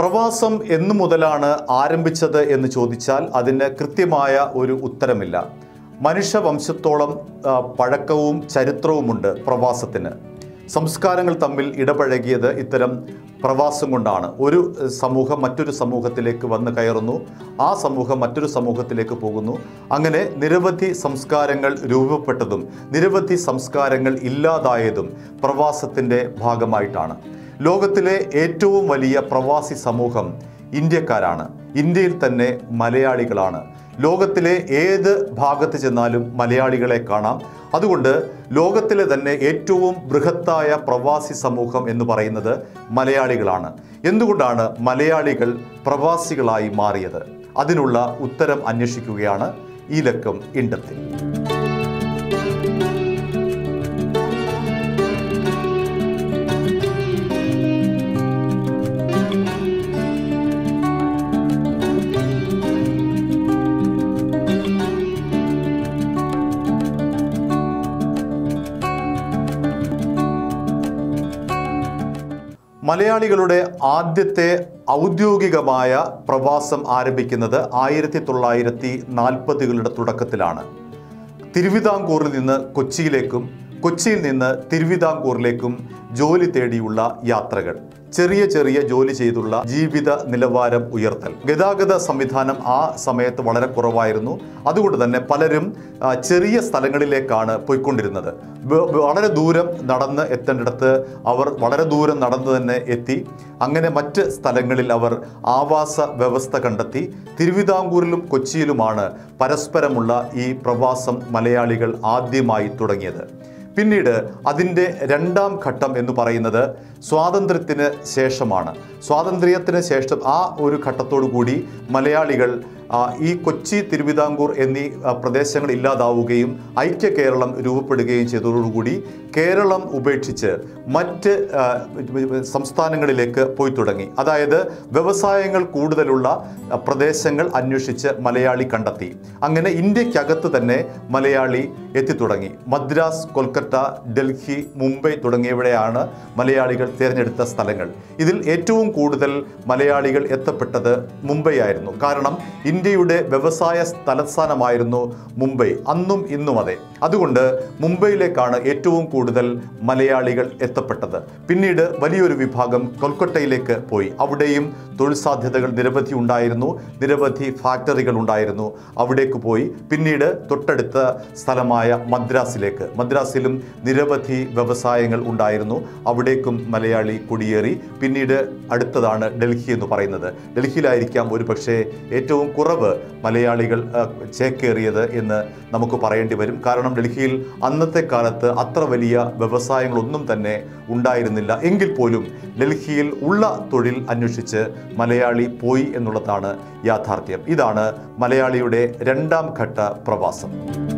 പ്രവാസം എന്നു മുതലാണ് ആരംഭിച്ചത് എന്ന് ചോദിച്ചാൽ അതിന് കൃത്യമായ ഒരു ഉത്തരമില്ല മനുഷ്യവംശത്തോളം ആ, പഴക്കവും ചരിത്രവുമുണ്ട് പ്രവാസത്തിന് സംസ്കാരങ്ങൾ തമ്മിൽ ഇടപഴകിയത് ഇത്തരം പ്രവാസം കൊണ്ടാണ് ഒരു ഏഹ്, സമൂഹം മറ്റൊരു സമൂഹത്തിലേക്ക് വന്ന് കയറുന്നു ആ സമൂഹം മറ്റൊരു സമൂഹത്തിലേക്ക് പോകുന്നു അങ്ങനെ നിരവധി സംസ്കാരങ്ങൾ രൂപപ്പെട്ടതും നിരവധി സംസ്കാരങ്ങൾ ഇല്ലാതായതും പ്രവാസത്തിൻ്റെ ഭാഗമായിട്ടാണ് ലോകത്തിലെ ഏറ്റവും വലിയ പ്രവാസി സമൂഹം ഇന്ത്യക്കാരാണ് ഇന്ത്യയിൽ തന്നെ മലയാളികളാണ് ലോകത്തിലെ ഏത് ഭാഗത്ത് ചെന്നാലും മലയാളികളെ കാണാം അതുകൊണ്ട് ലോകത്തിലെ തന്നെ ഏറ്റവും ബൃഹത്തായ പ്രവാസി സമൂഹം എന്ന് പറയുന്നത് മലയാളികളാണ് എന്തുകൊണ്ടാണ് മലയാളികൾ പ്രവാസികളായി മാറിയത് അതിനുള്ള ഉത്തരം അന്വേഷിക്കുകയാണ് ഈ ലക്കം ഇണ്ടത്തിൽ മലയാളികളുടെ ആദ്യത്തെ ഔദ്യോഗികമായ പ്രവാസം ആരംഭിക്കുന്നത് ആയിരത്തി തൊള്ളായിരത്തി നാൽപ്പതുകളുടെ തുടക്കത്തിലാണ് തിരുവിതാംകൂറിൽ നിന്ന് കൊച്ചിയിലേക്കും കൊച്ചിയിൽ നിന്ന് തിരുവിതാംകൂറിലേക്കും ജോലി തേടിയുള്ള യാത്രകൾ ചെറിയ ചെറിയ ജോലി ചെയ്തുള്ള ജീവിത നിലവാരം ഉയർത്തൽ ഗതാഗത സംവിധാനം ആ സമയത്ത് വളരെ കുറവായിരുന്നു അതുകൊണ്ട് തന്നെ പലരും ആ, ചെറിയ സ്ഥലങ്ങളിലേക്കാണ് പോയിക്കൊണ്ടിരുന്നത് വ- വളരെ ദൂരം നടന്ന് എത്തേണ്ടിടത്ത് അവർ വളരെ ദൂരം നടന്ന് തന്നെ എത്തി അങ്ങനെ മറ്റ് സ്ഥലങ്ങളിൽ അവർ ആവാസ വ്യവസ്ഥ കണ്ടെത്തി തിരുവിതാംകൂറിലും കൊച്ചിയിലുമാണ് പരസ്പരമുള്ള ഈ പ്രവാസം മലയാളികൾ ആദ്യമായി തുടങ്ങിയത് പിന്നീട് അതിൻ്റെ രണ്ടാം ഘട്ടം എന്ന് പറയുന്നത് സ്വാതന്ത്ര്യത്തിന് ശേഷമാണ് സ്വാതന്ത്ര്യത്തിന് ശേഷം ആ ഒരു ഘട്ടത്തോടു കൂടി മലയാളികൾ ആ, ഈ കൊച്ചി തിരുവിതാംകൂർ എന്നീ ആ, പ്രദേശങ്ങൾ ഇല്ലാതാവുകയും ഐക്യ കേരളം രൂപപ്പെടുകയും ചെയ്തതോടുകൂടി കേരളം ഉപേക്ഷിച്ച് മറ്റ് ആ, സംസ്ഥാനങ്ങളിലേക്ക് പോയി തുടങ്ങി അതായത് വ്യവസായങ്ങൾ കൂടുതലുള്ള ആ, പ്രദേശങ്ങൾ അന്വേഷിച്ച് മലയാളി കണ്ടെത്തി അങ്ങനെ ഇന്ത്യക്കകത്ത് തന്നെ മലയാളി എത്തിത്തുടങ്ങി മദ്രാസ് കൊൽക്കത്ത ഡൽഹി മുംബൈ തുടങ്ങിയവിടെയാണ് മലയാളികൾ തിരഞ്ഞെടുത്ത സ്ഥലങ്ങൾ ഇതിൽ ഏറ്റവും കൂടുതൽ മലയാളികൾ എത്തപ്പെട്ടത് മുംബൈ ആയിരുന്നു കാരണം ഇന്ത്യയുടെ വ്യവസായ തലസ്ഥാനമായിരുന്നു മുംബൈ അന്നും ഇന്നും അതെ അതുകൊണ്ട് മുംബൈയിലേക്കാണ് ഏറ്റവും കൂടുതൽ മലയാളികൾ എത്തപ്പെട്ടത് പിന്നീട് വലിയൊരു വിഭാഗം കൊൽക്കട്ടയിലേക്ക് പോയി അവിടെയും തൊഴിൽ സാധ്യതകൾ നിരവധി ഉണ്ടായിരുന്നു നിരവധി ഫാക്ടറികൾ ഉണ്ടായിരുന്നു അവിടേക്ക് പോയി പിന്നീട് തൊട്ടടുത്ത സ്ഥലമായ മദ്രാസിലേക്ക് മദ്രാസിലും നിരവധി വ്യവസായങ്ങൾ ഉണ്ടായിരുന്നു അവിടേക്കും മലയാളി കുടിയേറി പിന്നീട് അടുത്തതാണ് ഡൽഹി എന്ന് പറയുന്നത് ഡൽഹിയിലായിരിക്കാം ഒരു പക്ഷേ ഏറ്റവും കുറവ് മലയാളികൾ ആ, ചേക്കേറിയത് എന്ന് നമുക്ക് പറയേണ്ടി വരും കാരണം ഡൽഹിയിൽ അന്നത്തെ കാലത്ത് അത്ര വലിയ വ്യവസായങ്ങളൊന്നും തന്നെ ഉണ്ടായിരുന്നില്ല എങ്കിൽ പോലും ഡൽഹിയിൽ ഉള്ള തൊഴിൽ അന്വേഷിച്ച് മലയാളി പോയി എന്നുള്ളതാണ് യാഥാർത്ഥ്യം ഇതാണ് മലയാളിയുടെ രണ്ടാം ഘട്ട പ്രവാസം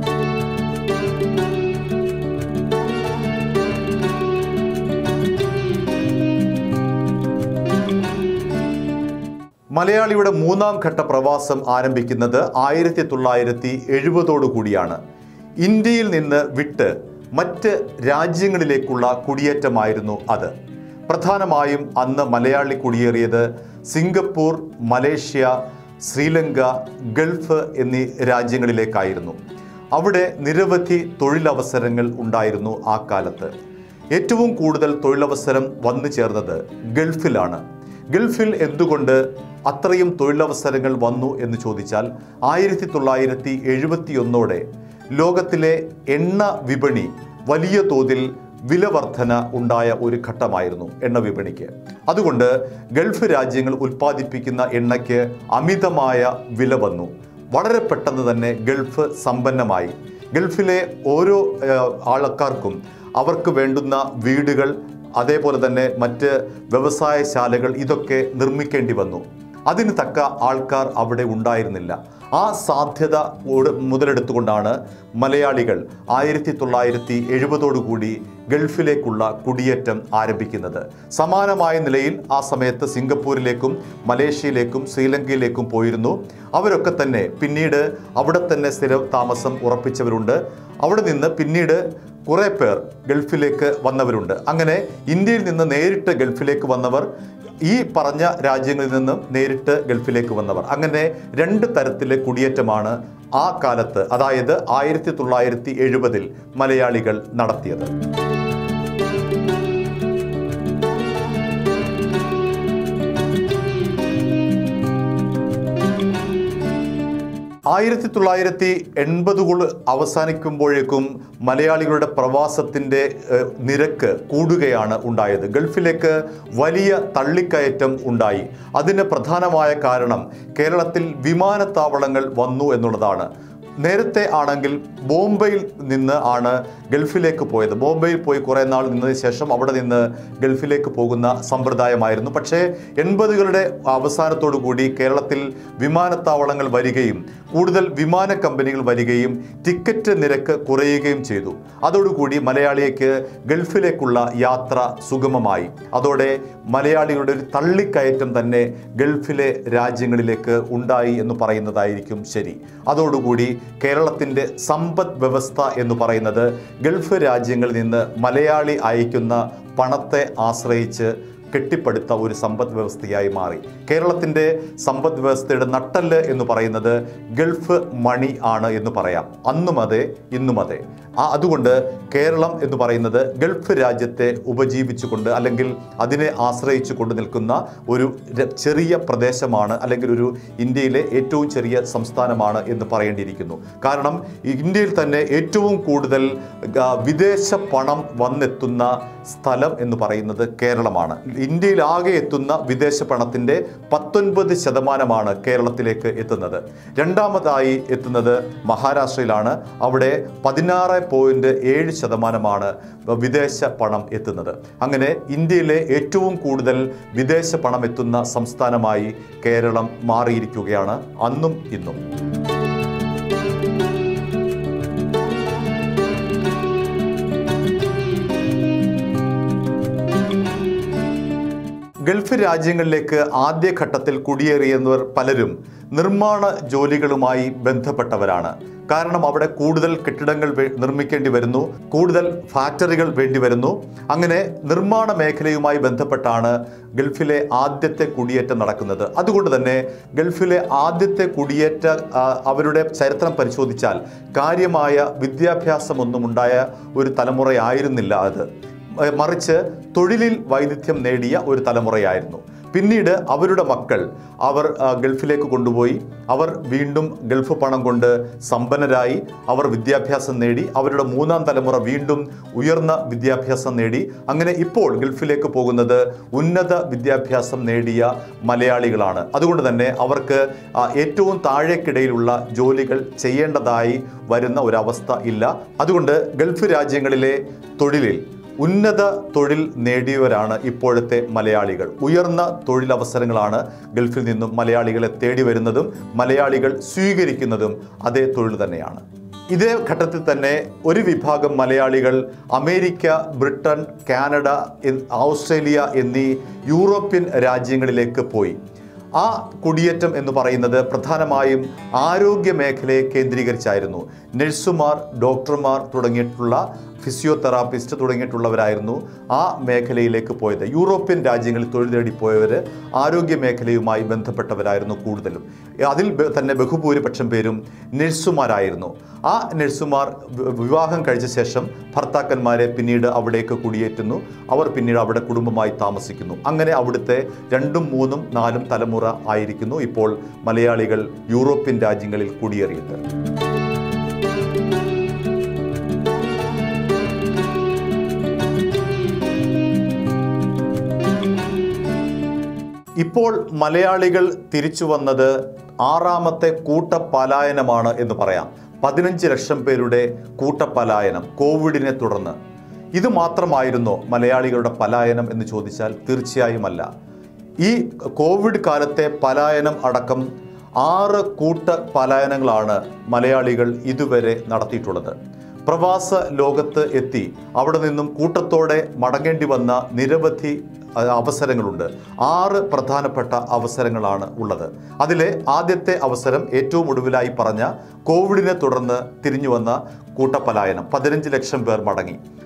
മലയാളിയുടെ മൂന്നാം ഘട്ട പ്രവാസം ആരംഭിക്കുന്നത് ആയിരത്തി തൊള്ളായിരത്തി എഴുപതോടു കൂടിയാണ് ഇന്ത്യയിൽ നിന്ന് വിട്ട് മറ്റ് രാജ്യങ്ങളിലേക്കുള്ള കുടിയേറ്റമായിരുന്നു അത് പ്രധാനമായും അന്ന് മലയാളി കുടിയേറിയത് സിംഗപ്പൂർ മലേഷ്യ ശ്രീലങ്ക ഗൾഫ് എന്നീ രാജ്യങ്ങളിലേക്കായിരുന്നു അവിടെ നിരവധി തൊഴിലവസരങ്ങൾ ഉണ്ടായിരുന്നു ആ കാലത്ത് ഏറ്റവും കൂടുതൽ തൊഴിലവസരം വന്നു ചേർന്നത് ഗൾഫിലാണ് ഗൾഫിൽ എന്തുകൊണ്ട് അത്രയും തൊഴിലവസരങ്ങൾ വന്നു എന്ന് ചോദിച്ചാൽ ആയിരത്തി തൊള്ളായിരത്തി എഴുപത്തി ഒന്നോടെ ലോകത്തിലെ എണ്ണ വിപണി വലിയ തോതിൽ വിലവർധന ഉണ്ടായ ഒരു ഘട്ടമായിരുന്നു എണ്ണ വിപണിക്ക് അതുകൊണ്ട് ഗൾഫ് രാജ്യങ്ങൾ ഉൽപ്പാദിപ്പിക്കുന്ന എണ്ണയ്ക്ക് അമിതമായ വില വന്നു വളരെ പെട്ടെന്ന് തന്നെ ഗൾഫ് സമ്പന്നമായി ഗൾഫിലെ ഓരോ ഏഹ്, ആൾക്കാർക്കും അവർക്ക് വേണ്ടുന്ന വീടുകൾ അതേപോലെ തന്നെ മറ്റ് വ്യവസായശാലകൾ ഇതൊക്കെ നിർമ്മിക്കേണ്ടി വന്നു അതിന് തക്ക ആൾക്കാർ അവിടെ ഉണ്ടായിരുന്നില്ല ആ സാധ്യത ഉട- മുതലെടുത്തുകൊണ്ടാണ് മലയാളികൾ ആയിരത്തി തൊള്ളായിരത്തി എഴുപതോടുകൂടി ഗൾഫിലേക്കുള്ള കുടിയേറ്റം ആരംഭിക്കുന്നത് സമാനമായ നിലയിൽ ആ സമയത്ത് സിംഗപ്പൂരിലേക്കും മലേഷ്യയിലേക്കും ശ്രീലങ്കയിലേക്കും പോയിരുന്നു അവരൊക്കെ തന്നെ പിന്നീട് അവിടെ തന്നെ സ്ഥിര താമസം ഉറപ്പിച്ചവരുണ്ട് അവിടെ നിന്ന് പിന്നീട് കുറേ പേർ ഗൾഫിലേക്ക് വന്നവരുണ്ട് അങ്ങനെ ഇന്ത്യയിൽ നിന്ന് നേരിട്ട് ഗൾഫിലേക്ക് വന്നവർ ഈ പറഞ്ഞ രാജ്യങ്ങളിൽ നിന്നും നേരിട്ട് ഗൾഫിലേക്ക് വന്നവർ അങ്ങനെ രണ്ട് തരത്തിലെ കുടിയേറ്റമാണ് ആ കാലത്ത് അതായത് ആയിരത്തി തൊള്ളായിരത്തി എഴുപതിൽ മലയാളികൾ നടത്തിയത് ആയിരത്തി തൊള്ളായിരത്തി എൺപതുകൾ അവസാനിക്കുമ്പോഴേക്കും മലയാളികളുടെ പ്രവാസത്തിൻ്റെ ഏഹ്, നിരക്ക് കൂടുകയാണ് ഉണ്ടായത് ഗൾഫിലേക്ക് വലിയ തള്ളിക്കയറ്റം ഉണ്ടായി അതിന് പ്രധാനമായ കാരണം കേരളത്തിൽ വിമാനത്താവളങ്ങൾ വന്നു എന്നുള്ളതാണ് നേരത്തെ ആണെങ്കിൽ ബോംബെയിൽ നിന്ന് ആണ് ഗൾഫിലേക്ക് പോയത് ബോംബെയിൽ പോയി കുറേ നാൾ നിന്നതിന് ശേഷം അവിടെ നിന്ന് ഗൾഫിലേക്ക് പോകുന്ന സമ്പ്രദായമായിരുന്നു പക്ഷേ എൺപതുകളുടെ അവസാനത്തോടു കൂടി കേരളത്തിൽ വിമാനത്താവളങ്ങൾ വരികയും കൂടുതൽ വിമാന കമ്പനികൾ വരികയും ടിക്കറ്റ് നിരക്ക് കുറയുകയും ചെയ്തു അതോടുകൂടി മലയാളിക്ക് ഗൾഫിലേക്കുള്ള യാത്ര സുഗമമായി അതോടെ മലയാളികളുടെ ഒരു തള്ളിക്കയറ്റം തന്നെ ഗൾഫിലെ രാജ്യങ്ങളിലേക്ക് ഉണ്ടായി എന്ന് പറയുന്നതായിരിക്കും ശരി അതോടുകൂടി കേരളത്തിൻ്റെ സമ്പദ് വ്യവസ്ഥ എന്ന് പറയുന്നത് ഗൾഫ് രാജ്യങ്ങളിൽ നിന്ന് മലയാളി അയക്കുന്ന പണത്തെ ആശ്രയിച്ച് കെട്ടിപ്പടുത്ത ഒരു സമ്പദ് വ്യവസ്ഥയായി മാറി കേരളത്തിൻ്റെ സമ്പദ് വ്യവസ്ഥയുടെ നട്ടല് എന്ന് പറയുന്നത് ഗൾഫ് മണി ആണ് എന്ന് പറയാം അന്നും അതെ ഇന്നും അതെ ആ അതുകൊണ്ട് കേരളം എന്ന് പറയുന്നത് ഗൾഫ് രാജ്യത്തെ ഉപജീവിച്ചുകൊണ്ട് അല്ലെങ്കിൽ അതിനെ ആശ്രയിച്ചു കൊണ്ട് നിൽക്കുന്ന ഒരു ര- ചെറിയ പ്രദേശമാണ് അല്ലെങ്കിൽ ഒരു ഇന്ത്യയിലെ ഏറ്റവും ചെറിയ സംസ്ഥാനമാണ് എന്ന് പറയേണ്ടിയിരിക്കുന്നു കാരണം ഇന്ത്യയിൽ തന്നെ ഏറ്റവും കൂടുതൽ ആ, വിദേശ പണം വന്നെത്തുന്ന സ്ഥലം എന്ന് പറയുന്നത് കേരളമാണ് ഇന്ത്യയിൽ ആകെ എത്തുന്ന വിദേശ പണത്തിൻ്റെ പത്തൊൻപത് ശതമാനമാണ് കേരളത്തിലേക്ക് എത്തുന്നത് രണ്ടാമതായി എത്തുന്നത് മഹാരാഷ്ട്രയിലാണ് അവിടെ പതിനാറ് പോയിൻറ്റ് ഏഴ് ശതമാനമാണ് വിദേശ പണം എത്തുന്നത് അങ്ങനെ ഇന്ത്യയിലെ ഏറ്റവും കൂടുതൽ വിദേശ പണം എത്തുന്ന സംസ്ഥാനമായി കേരളം മാറിയിരിക്കുകയാണ് അന്നും ഇന്നും ഗൾഫ് രാജ്യങ്ങളിലേക്ക് ആദ്യഘട്ടത്തിൽ കുടിയേറിയവർ പലരും നിർമ്മാണ ജോലികളുമായി ബന്ധപ്പെട്ടവരാണ് കാരണം അവിടെ കൂടുതൽ കെട്ടിടങ്ങൾ വേ- നിർമ്മിക്കേണ്ടി വരുന്നു കൂടുതൽ ഫാക്ടറികൾ വേണ്ടി വരുന്നു അങ്ങനെ നിർമ്മാണ മേഖലയുമായി ബന്ധപ്പെട്ടാണ് ഗൾഫിലെ ആദ്യത്തെ കുടിയേറ്റം നടക്കുന്നത് അതുകൊണ്ട് തന്നെ ഗൾഫിലെ ആദ്യത്തെ കുടിയേറ്റ ആ, അവരുടെ ചരിത്രം പരിശോധിച്ചാൽ കാര്യമായ വിദ്യാഭ്യാസമൊന്നും ഉണ്ടായ ഒരു തലമുറയായിരുന്നില്ല അത് ഏഹ് മറിച്ച് തൊഴിലിൽ വൈദഗ്ധ്യം നേടിയ ഒരു തലമുറയായിരുന്നു പിന്നീട് അവരുടെ മക്കൾ അവർ ആ, ഗൾഫിലേക്ക് കൊണ്ടുപോയി അവർ വീണ്ടും ഗൾഫ് പണം കൊണ്ട് സമ്പന്നരായി അവർ വിദ്യാഭ്യാസം നേടി അവരുടെ മൂന്നാം തലമുറ വീണ്ടും ഉയർന്ന വിദ്യാഭ്യാസം നേടി അങ്ങനെ ഇപ്പോൾ ഗൾഫിലേക്ക് പോകുന്നത് ഉന്നത വിദ്യാഭ്യാസം നേടിയ മലയാളികളാണ് അതുകൊണ്ട് തന്നെ അവർക്ക് ആ, ഏറ്റവും താഴേക്കിടയിലുള്ള ജോലികൾ ചെയ്യേണ്ടതായി വരുന്ന ഒരവസ്ഥ ഇല്ല അതുകൊണ്ട് ഗൾഫ് രാജ്യങ്ങളിലെ തൊഴിലിൽ ഉന്നത തൊഴിൽ നേടിയവരാണ് ഇപ്പോഴത്തെ മലയാളികൾ ഉയർന്ന തൊഴിലവസരങ്ങളാണ് ഗൾഫിൽ നിന്നും മലയാളികളെ തേടി വരുന്നതും മലയാളികൾ സ്വീകരിക്കുന്നതും അതേ തൊഴിൽ തന്നെയാണ് ഇതേ ഘട്ടത്തിൽ തന്നെ ഒരു വിഭാഗം മലയാളികൾ അമേരിക്ക ബ്രിട്ടൻ കാനഡ എൻ- ഓസ്ട്രേലിയ എന്നീ യൂറോപ്യൻ രാജ്യങ്ങളിലേക്ക് പോയി ആ കുടിയേറ്റം എന്ന് പറയുന്നത് പ്രധാനമായും ആരോഗ്യ മേഖലയെ കേന്ദ്രീകരിച്ചായിരുന്നു നഴ്സുമാർ ഡോക്ടർമാർ തുടങ്ങിയിട്ടുള്ള ഫിസിയോതെറാപ്പിസ്റ്റ് തുടങ്ങിയിട്ടുള്ളവരായിരുന്നു ആ മേഖലയിലേക്ക് പോയത് യൂറോപ്യൻ രാജ്യങ്ങളിൽ തൊഴിൽ തേടിപ്പോയവർ ആരോഗ്യ മേഖലയുമായി ബന്ധപ്പെട്ടവരായിരുന്നു കൂടുതലും അതിൽ ബ- തന്നെ ബഹുഭൂരിപക്ഷം പേരും നഴ്സുമാരായിരുന്നു ആ നഴ്സുമാർ വി- വിവാഹം കഴിച്ച ശേഷം ഭർത്താക്കന്മാരെ പിന്നീട് അവിടേക്ക് കുടിയേറ്റുന്നു അവർ പിന്നീട് അവിടെ കുടുംബമായി താമസിക്കുന്നു അങ്ങനെ അവിടുത്തെ രണ്ടും മൂന്നും നാലും തലമുറ ആയിരിക്കുന്നു ഇപ്പോൾ മലയാളികൾ യൂറോപ്യൻ രാജ്യങ്ങളിൽ കുടിയേറിയത് ഇപ്പോൾ മലയാളികൾ തിരിച്ചു വന്നത് ആറാമത്തെ കൂട്ടപലായനമാണ് എന്ന് പറയാം പതിനഞ്ച് ലക്ഷം പേരുടെ കൂട്ടപലായനം കോവിഡിനെ തുടർന്ന് ഇത് മാത്രമായിരുന്നോ മലയാളികളുടെ പലായനം എന്ന് ചോദിച്ചാൽ തീർച്ചയായും അല്ല ഈ കോവിഡ് കാലത്തെ പലായനം അടക്കം ആറ് കൂട്ട പലായനങ്ങളാണ് മലയാളികൾ ഇതുവരെ നടത്തിയിട്ടുള്ളത് പ്രവാസ ലോകത്ത് എത്തി അവിടെ നിന്നും കൂട്ടത്തോടെ മടങ്ങേണ്ടി വന്ന നിരവധി അഹ്, അവസരങ്ങളുണ്ട് ആറ് പ്രധാനപ്പെട്ട അവസരങ്ങളാണ് ഉള്ളത് അതിലെ ആദ്യത്തെ അവസരം ഏറ്റവും ഒടുവിലായി പറഞ്ഞ കോവിഡിനെ തുടർന്ന് തിരിഞ്ഞു വന്ന കൂട്ടപ്പലായനം പതിനഞ്ച് ലക്ഷം പേർ മടങ്ങി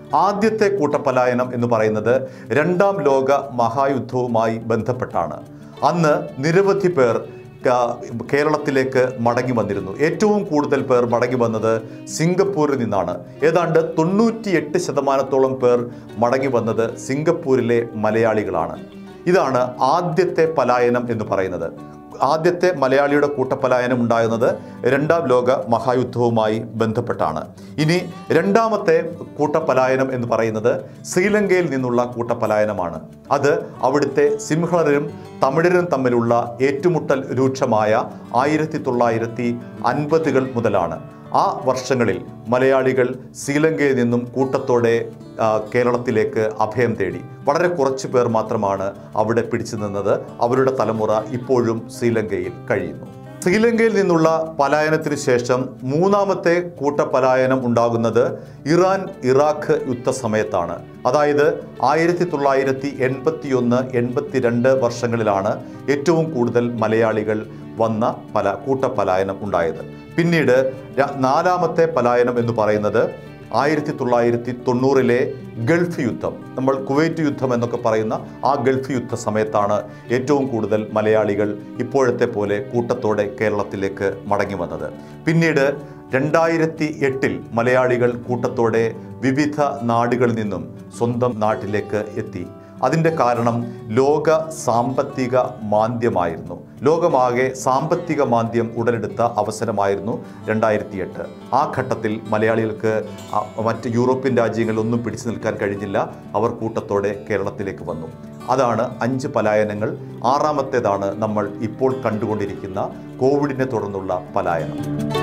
ആദ്യത്തെ കൂട്ടപ്പലായനം എന്ന് പറയുന്നത് രണ്ടാം ലോക മഹായുദ്ധവുമായി ബന്ധപ്പെട്ടാണ് അന്ന് നിരവധി പേർ ക- കേരളത്തിലേക്ക് മടങ്ങി വന്നിരുന്നു ഏറ്റവും കൂടുതൽ പേർ മടങ്ങി വന്നത് സിംഗപ്പൂരിൽ നിന്നാണ് ഏതാണ്ട് തൊണ്ണൂറ്റിയെട്ട് ശതമാനത്തോളം പേർ മടങ്ങി വന്നത് സിംഗപ്പൂരിലെ മലയാളികളാണ് ഇതാണ് ആദ്യത്തെ പലായനം എന്ന് പറയുന്നത് ആദ്യത്തെ മലയാളിയുടെ കൂട്ടപ്പലായനം ഉണ്ടാകുന്നത് രണ്ടാം ലോക മഹായുദ്ധവുമായി ബന്ധപ്പെട്ടാണ് ഇനി രണ്ടാമത്തെ കൂട്ടപ്പലായനം എന്ന് പറയുന്നത് ശ്രീലങ്കയിൽ നിന്നുള്ള കൂട്ടപ്പലായനമാണ് അത് അവിടുത്തെ സിംഹളരും തമിഴരും തമ്മിലുള്ള ഏറ്റുമുട്ടൽ രൂക്ഷമായ ആയിരത്തി തൊള്ളായിരത്തി അൻപതുകൾ മുതലാണ് ആ വർഷങ്ങളിൽ മലയാളികൾ ശ്രീലങ്കയിൽ നിന്നും കൂട്ടത്തോടെ ആ, കേരളത്തിലേക്ക് അഭയം തേടി വളരെ കുറച്ച് പേർ മാത്രമാണ് അവിടെ പിടിച്ചു നിന്നത് അവരുടെ തലമുറ ഇപ്പോഴും ശ്രീലങ്കയിൽ കഴിയുന്നു ശ്രീലങ്കയിൽ നിന്നുള്ള പലായനത്തിന് ശേഷം മൂന്നാമത്തെ കൂട്ടപലായനം ഉണ്ടാകുന്നത് ഇറാൻ ഇറാഖ് യുദ്ധ സമയത്താണ് അതായത് ആയിരത്തി തൊള്ളായിരത്തി എൺപത്തി ഒന്ന് എൺപത്തിരണ്ട് വർഷങ്ങളിലാണ് ഏറ്റവും കൂടുതൽ മലയാളികൾ വന്ന പല കൂട്ടപലായനം ഉണ്ടായത് പിന്നീട് ര- നാലാമത്തെ പലായനം എന്ന് പറയുന്നത് ആയിരത്തി തൊള്ളായിരത്തി തൊണ്ണൂറിലെ ഗൾഫ് യുദ്ധം നമ്മൾ കുവൈറ്റ് യുദ്ധം എന്നൊക്കെ പറയുന്ന ആ ഗൾഫ് യുദ്ധ സമയത്താണ് ഏറ്റവും കൂടുതൽ മലയാളികൾ ഇപ്പോഴത്തെ പോലെ കൂട്ടത്തോടെ കേരളത്തിലേക്ക് മടങ്ങി വന്നത് പിന്നീട് രണ്ടായിരത്തി എട്ടിൽ മലയാളികൾ കൂട്ടത്തോടെ വിവിധ നാടുകളിൽ നിന്നും സ്വന്തം നാട്ടിലേക്ക് എത്തി അതിൻ്റെ കാരണം ലോക സാമ്പത്തിക മാന്ദ്യമായിരുന്നു ലോകമാകെ സാമ്പത്തിക മാന്ദ്യം ഉടലെടുത്ത അവസരമായിരുന്നു രണ്ടായിരത്തി എട്ട് ആ ഘട്ടത്തിൽ മലയാളികൾക്ക് ആ മറ്റ് യൂറോപ്യൻ രാജ്യങ്ങളിലൊന്നും പിടിച്ചു നിൽക്കാൻ കഴിഞ്ഞില്ല അവർ കൂട്ടത്തോടെ കേരളത്തിലേക്ക് വന്നു അതാണ് അഞ്ച് പലായനങ്ങൾ ആറാമത്തേതാണ് നമ്മൾ ഇപ്പോൾ കണ്ടുകൊണ്ടിരിക്കുന്ന കോവിഡിനെ തുടർന്നുള്ള പലായനം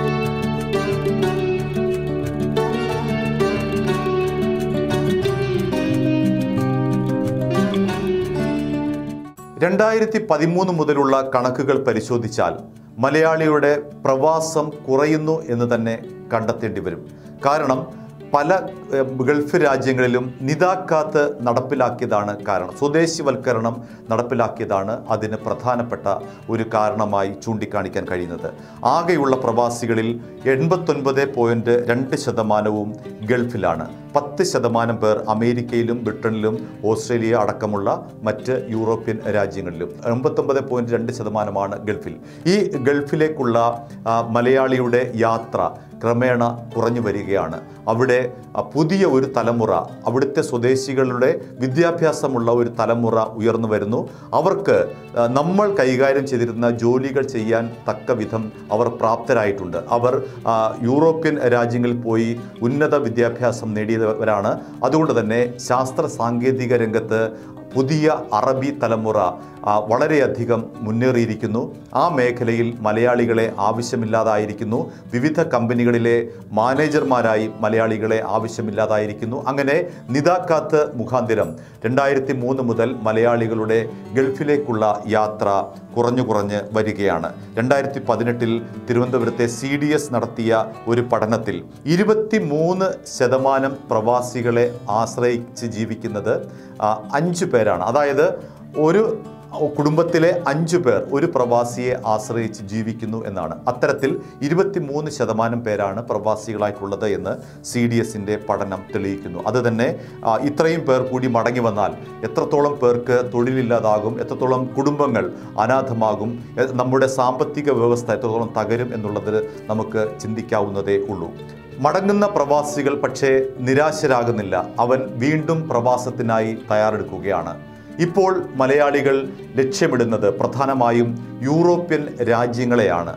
രണ്ടായിരത്തി പതിമൂന്ന് മുതലുള്ള കണക്കുകൾ പരിശോധിച്ചാൽ മലയാളിയുടെ പ്രവാസം കുറയുന്നു എന്ന് തന്നെ കണ്ടെത്തേണ്ടി വരും കാരണം പല ഏഹ്, ഗൾഫ് രാജ്യങ്ങളിലും നിതാക്കാത്ത് നടപ്പിലാക്കിയതാണ് കാരണം സ്വദേശിവൽക്കരണം നടപ്പിലാക്കിയതാണ് അതിന് പ്രധാനപ്പെട്ട ഒരു കാരണമായി ചൂണ്ടിക്കാണിക്കാൻ കഴിയുന്നത് ആകെയുള്ള പ്രവാസികളിൽ എൺപത്തൊൻപത് പോയിൻറ്റ് രണ്ട് ശതമാനവും ഗൾഫിലാണ് പത്ത് ശതമാനം പേർ അമേരിക്കയിലും ബ്രിട്ടനിലും ഓസ്ട്രേലിയ അടക്കമുള്ള മറ്റ് യൂറോപ്യൻ രാജ്യങ്ങളിലും എൺപത്തൊമ്പത് പോയിൻറ്റ് രണ്ട് ശതമാനമാണ് ഗൾഫിൽ ഈ ഗൾഫിലേക്കുള്ള ആ, മലയാളിയുടെ യാത്ര ക്രമേണ കുറഞ്ഞു വരികയാണ് അവിടെ ആ, പുതിയ ഒരു തലമുറ അവിടുത്തെ സ്വദേശികളുടെ വിദ്യാഭ്യാസമുള്ള ഒരു തലമുറ ഉയർന്നു വരുന്നു അവർക്ക് ആ, നമ്മൾ കൈകാര്യം ചെയ്തിരുന്ന ജോലികൾ ചെയ്യാൻ തക്ക വിധം അവർ പ്രാപ്തരായിട്ടുണ്ട് അവർ ആ, യൂറോപ്യൻ രാജ്യങ്ങളിൽ പോയി ഉന്നത വിദ്യാഭ്യാസം നേടിയവരാണ് അതുകൊണ്ട് തന്നെ ശാസ്ത്ര സാങ്കേതിക രംഗത്ത് പുതിയ അറബി തലമുറ ആ, വളരെയധികം മുന്നേറിയിരിക്കുന്നു ആ മേഖലയിൽ മലയാളികളെ ആവശ്യമില്ലാതായിരിക്കുന്നു വിവിധ കമ്പനികളിലെ മാനേജർമാരായി മലയാളികളെ ആവശ്യമില്ലാതായിരിക്കുന്നു അങ്ങനെ നിതാക്കാത്ത് മുഖാന്തിരം രണ്ടായിരത്തി മൂന്ന് മുതൽ മലയാളികളുടെ ഗൾഫിലേക്കുള്ള യാത്ര കുറഞ്ഞു കുറഞ്ഞ് വരികയാണ് രണ്ടായിരത്തി പതിനെട്ടിൽ തിരുവനന്തപുരത്തെ സി ഡി എസ് നടത്തിയ ഒരു പഠനത്തിൽ ഇരുപത്തി മൂന്ന് ശതമാനം പ്രവാസികളെ ആശ്രയിച്ച് ജീവിക്കുന്നത് ആ, അഞ്ച് പേരാണ് അതായത് ഒരു കുടുംബത്തിലെ അഞ്ചു പേർ ഒരു പ്രവാസിയെ ആശ്രയിച്ച് ജീവിക്കുന്നു എന്നാണ് അത്തരത്തിൽ ഇരുപത്തിമൂന്ന് ശതമാനം പേരാണ് പ്രവാസികളായിട്ടുള്ളത് എന്ന് സി ഡി എസിൻ്റെ പഠനം തെളിയിക്കുന്നു അത് തന്നെ ആ, ഇത്രയും പേർ കൂടി മടങ്ങി വന്നാൽ എത്രത്തോളം പേർക്ക് തൊഴിലില്ലാതാകും എത്രത്തോളം കുടുംബങ്ങൾ അനാഥമാകും എ- നമ്മുടെ സാമ്പത്തിക വ്യവസ്ഥ എത്രത്തോളം തകരും എന്നുള്ളത് നമുക്ക് ചിന്തിക്കാവുന്നതേ ഉള്ളൂ മടങ്ങുന്ന പ്രവാസികൾ പക്ഷേ നിരാശരാകുന്നില്ല അവൻ വീണ്ടും പ്രവാസത്തിനായി തയ്യാറെടുക്കുകയാണ് ഇപ്പോൾ മലയാളികൾ ലക്ഷ്യമിടുന്നത് പ്രധാനമായും യൂറോപ്യൻ രാജ്യങ്ങളെയാണ്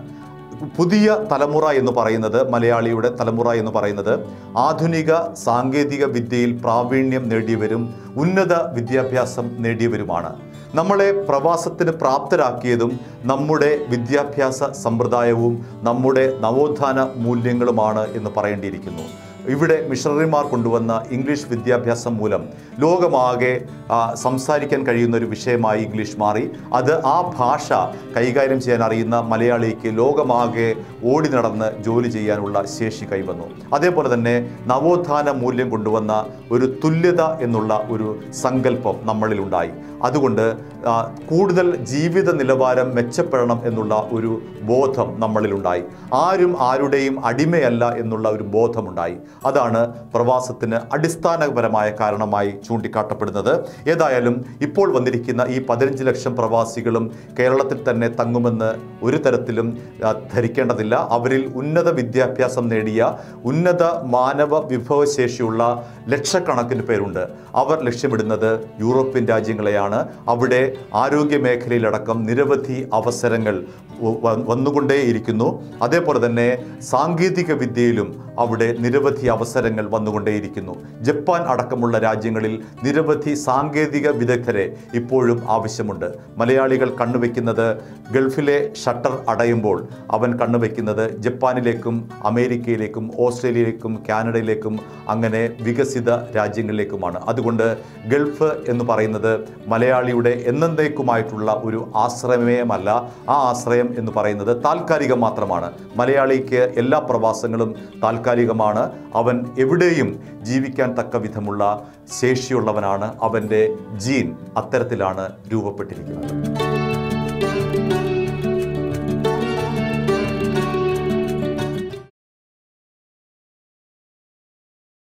പുതിയ തലമുറ എന്ന് പറയുന്നത് മലയാളിയുടെ തലമുറ എന്ന് പറയുന്നത് ആധുനിക സാങ്കേതിക വിദ്യയിൽ പ്രാവീണ്യം നേടിയവരും ഉന്നത വിദ്യാഭ്യാസം നേടിയവരുമാണ് നമ്മളെ പ്രവാസത്തിന് പ്രാപ്തരാക്കിയതും നമ്മുടെ വിദ്യാഭ്യാസ സമ്പ്രദായവും നമ്മുടെ നവോത്ഥാന മൂല്യങ്ങളുമാണ് എന്ന് പറയേണ്ടിയിരിക്കുന്നു ഇവിടെ മിഷണറിമാർ കൊണ്ടുവന്ന ഇംഗ്ലീഷ് വിദ്യാഭ്യാസം മൂലം ലോകമാകെ ആ, സംസാരിക്കാൻ കഴിയുന്ന ഒരു വിഷയമായി ഇംഗ്ലീഷ് മാറി അത് ആ ഭാഷ കൈകാര്യം ചെയ്യാൻ അറിയുന്ന മലയാളിക്ക് ലോകമാകെ ഓടി നടന്ന് ജോലി ചെയ്യാനുള്ള ശേഷി കൈവന്നു അതേപോലെ തന്നെ നവോത്ഥാന മൂല്യം കൊണ്ടുവന്ന ഒരു തുല്യത എന്നുള്ള ഒരു സങ്കല്പം നമ്മളിലുണ്ടായി അതുകൊണ്ട് ആ, കൂടുതൽ ജീവിത നിലവാരം മെച്ചപ്പെടണം എന്നുള്ള ഒരു ബോധം നമ്മളിലുണ്ടായി ആരും ആരുടെയും അടിമയല്ല എന്നുള്ള ഒരു ബോധമുണ്ടായി അതാണ് പ്രവാസത്തിന് അടിസ്ഥാനപരമായ കാരണമായി ചൂണ്ടിക്കാട്ടപ്പെടുന്നത് ഏതായാലും ഇപ്പോൾ വന്നിരിക്കുന്ന ഈ പതിനഞ്ച് ലക്ഷം പ്രവാസികളും കേരളത്തിൽ തന്നെ തങ്ങുമെന്ന് ഒരു തരത്തിലും ആ, ധരിക്കേണ്ടതില്ല അവരിൽ ഉന്നത വിദ്യാഭ്യാസം നേടിയ ഉന്നത മാനവ വിഭവശേഷിയുള്ള ലക്ഷക്കണക്കിന് പേരുണ്ട് അവർ ലക്ഷ്യമിടുന്നത് യൂറോപ്യൻ രാജ്യങ്ങളെയാണ് അവിടെ ആരോഗ്യ മേഖലയിലടക്കം നിരവധി അവസരങ്ങൾ വ- വ- വന്നുകൊണ്ടേയിരിക്കുന്നു അതേപോലെ തന്നെ സാങ്കേതിക വിദ്യയിലും അവിടെ നിരവധി അവസരങ്ങൾ വന്നുകൊണ്ടേയിരിക്കുന്നു ജപ്പാൻ അടക്കമുള്ള രാജ്യങ്ങളിൽ നിരവധി സാങ്കേതിക വിദഗ്ധരെ ഇപ്പോഴും ആവശ്യമുണ്ട് മലയാളികൾ കണ്ണുവെക്കുന്നത് ഗൾഫിലെ ഷട്ടർ അടയുമ്പോൾ അവൻ കണ്ണുവെക്കുന്നത് ജപ്പാനിലേക്കും അമേരിക്കയിലേക്കും ഓസ്ട്രേലിയയിലേക്കും കാനഡയിലേക്കും അങ്ങനെ വികസിത രാജ്യങ്ങളിലേക്കുമാണ് അതുകൊണ്ട് ഗൾഫ് എന്ന് പറയുന്നത് മലയാളിയുടെ എന്നേക്കുമായിട്ടുള്ള ഒരു ആശ്രയമേയമല്ല ആ ആശ്രയം എന്ന് പറയുന്നത് താൽക്കാലികം മാത്രമാണ് മലയാളിക്ക് എല്ലാ പ്രവാസങ്ങളും താൽക്കാലികമാണ് അവൻ എവിടെയും ജീവിക്കാൻ തക്ക വിധമുള്ള ശേഷിയുള്ളവനാണ് അവൻ്റെ ജീൻ അത്തരത്തിലാണ് രൂപപ്പെട്ടിരിക്കുന്നത്